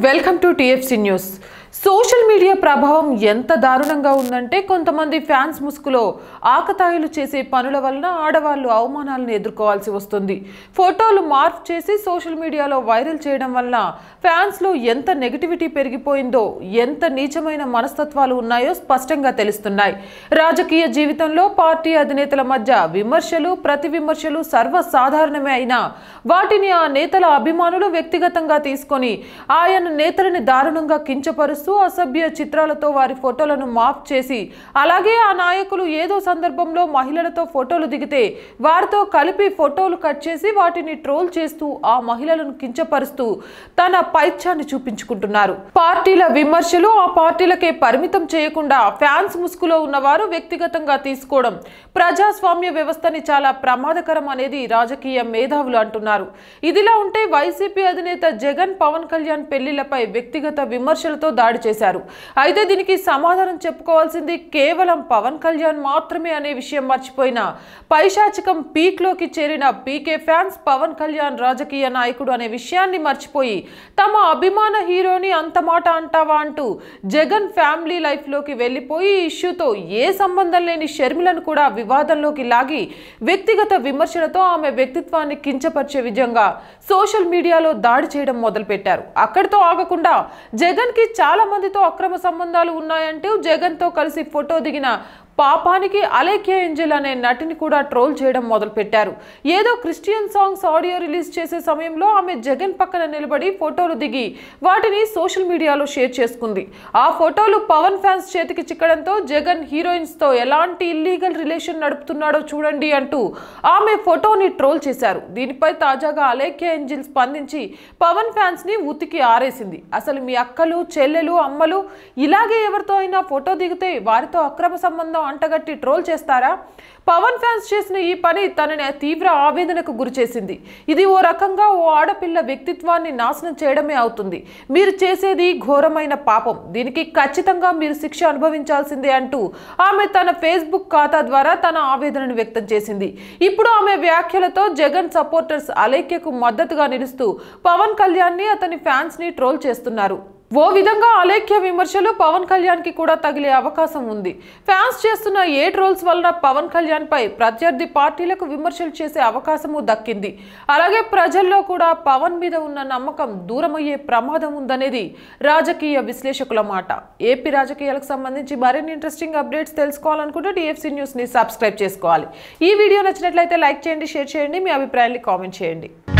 welcome to TFC news social media ప్రభావం ఎంత దారుణంగా ఉందంటే కొంతమంది ఫ్యాన్స్ ముసుగులో ఆకతాయిలు చేసే పనుల వలన ఆడవాళ్లు అవమానాలను ఎదుర్కోవాల్సి వస్తుంది ఫోటోలు మార్ప్ చేసి సోషల్ మీడియాలో వైరల్ చేయడం వలన ఫ్యాన్స్లో ఎంత నెగిటివిటీ పెరిగిపోయిందో ఎంత నీచమైన మనస్తత్వాలు ఉన్నాయో స్పష్టంగా తెలుస్తున్నాయి రాజకీయ జీవితంలో పార్టీ అధినేతల మధ్య విమర్శలు ప్రతి విమర్శలు సర్వసాధారణమే అయినా వాటిని ఆ నేతల అభిమానులు వ్యక్తిగతంగా తీసుకొని ఆయన నేతలని దారుణంగా కించపరుస్తూ అసభ్య చిత్రాలతో వారి ఫోటోలను మాఫ్ చేసి అలాగే ఆ నాయకులు ఏదో సందర్భంలో మహిళలతో ఫోటోలు దిగితే వారితో కలిపి ఫోటోలు కట్ చేసి వాటిని ట్రోల్ చేస్తూ ఆ మహిళలను కించపరుస్తూ తన పైత్యాన్ని చూపించుకుంటున్నారు పార్టీల విమర్శలు ఆ పార్టీలకే పరిమితం చేయకుండా ఫ్యాన్స్ ముసుగులో ఉన్నవారు వ్యక్తిగతంగా తీసుకోవడం ప్రజాస్వామ్య వ్యవస్థని చాలా ప్రమాదకరం అనేది రాజకీయ మేధావులు అంటున్నారు ఇదిలా ఉంటే వైసీపీ అధినేత జగన్ పవన్ కళ్యాణ్ పెళ్లిళ్లపై వ్యక్తిగత విమర్శలతో దాడి చేశారు అయితే దీనికి సమాధానం చెప్పుకోవాల్సింది కేవలం పవన్ కళ్యాణ్ మాత్రమే అనే విషయం మర్చిపోయిన పైశాచికం పీక్ లోకి చేరిన పీకే ఫ్యాన్స్ పవన్ కళ్యాణ్ రాజకీయ నాయకుడు అనే విషయాన్ని మర్చిపోయి తమ అభిమాన హీరోని అంత మాట అంటావా అంటూ జగన్ ఫ్యామిలీ లైఫ్ లోకి వెళ్ళిపోయి ఈ ఇష్యూతో ఏ సంబంధం లేని షర్మిలను కూడా వివాదంలోకి లాగి వ్యక్తిగత విమర్శలతో ఆమె వ్యక్తిత్వాన్ని కించపరిచే విధంగా సోషల్ మీడియాలో దాడి చేయడం మొదలుపెట్టారు అక్కడితో ఆగకుండా జగన్ కి చాలా మందితో అక్రమ సంబంధాలు ఉన్నాయంటూ జగన్ తో కలిసి ఫోటో దిగిన పాపానికి అలేఖ్య ఏంజల్ అనే నటిని కూడా ట్రోల్ చేయడం మొదలుపెట్టారు ఏదో క్రిస్టియన్ సాంగ్స్ ఆడియో రిలీజ్ చేసే సమయంలో ఆమె జగన్ పక్కన నిలబడి ఫోటోలు దిగి వాటిని సోషల్ మీడియాలో షేర్ చేసుకుంది ఆ ఫోటోలు పవన్ ఫ్యాన్స్ చేతికి చిక్కడంతో జగన్ హీరోయిన్స్ తో ఎలాంటి ఇల్లీగల్ రిలేషన్ నడుపుతున్నాడో చూడండి అంటూ ఆమె ఫోటోని ట్రోల్ చేశారు దీనిపై తాజాగా అలేఖ్య ఏంజిల్ స్పందించి పవన్ ఫ్యాన్స్ ని ఉతికి ఆరేసింది అసలు మీ అక్కలు చెల్లెలు అమ్మలు ఇలాగే ఎవరితో అయినా ఫోటో దిగితే వారితో అక్రమ సంబంధం అంటగట్టి ట్రోల్ చేస్తారా పవన్ ఫ్యాన్స్ చేసిన ఈ పని తనని తీవ్ర ఆవేదనకు గురిచేసింది ఇది ఓ రకంగా ఓ ఆడపిల్ల వ్యక్తిత్వాన్ని నాశనం చేయడమే అవుతుంది మీరు చేసేది ఘోరమైన పాపం దీనికి ఖచ్చితంగా మీరు శిక్ష అనుభవించాల్సిందే అంటూ ఆమె తన ఫేస్బుక్ ఖాతా ద్వారా తన ఆవేదనను వ్యక్తం చేసింది ఇప్పుడు ఆమె వ్యాఖ్యలతో జగన్ సపోర్టర్స్ అలేఖ్యకు మద్దతుగా నిలుస్తూ పవన్ కళ్యాణ్ ని అతని ఫ్యాన్స్ ని ట్రోల్ చేస్తున్నారు ఓ విధంగా అలేఖ్య విమర్శలు పవన్ కళ్యాణ్ కి కూడా తగిలే అవకాశం ఉంది ఫ్యాన్స్ చేస్తున్న ఏ ట్రోల్స్ వలన పవన్ కళ్యాణ్ పై ప్రత్యర్థి పార్టీలకు విమర్శలు చేసే అవకాశము దక్కింది అలాగే ప్రజల్లో కూడా పవన్ మీద ఉన్న నమ్మకం దూరమయ్యే ప్రమాదం ఉందనేది రాజకీయ విశ్లేషకుల మాట ఏపీ రాజకీయాలకు సంబంధించి మరిన్ని ఇంట్రెస్టింగ్ అప్డేట్స్ తెలుసుకోవాలనుకుంటే టీఎఫ్సీ న్యూస్ ని సబ్స్క్రైబ్ చేసుకోవాలి ఈ వీడియో నచ్చినట్లయితే లైక్ చేయండి షేర్ చేయండి మీ అభిప్రాయాన్ని కామెంట్ చేయండి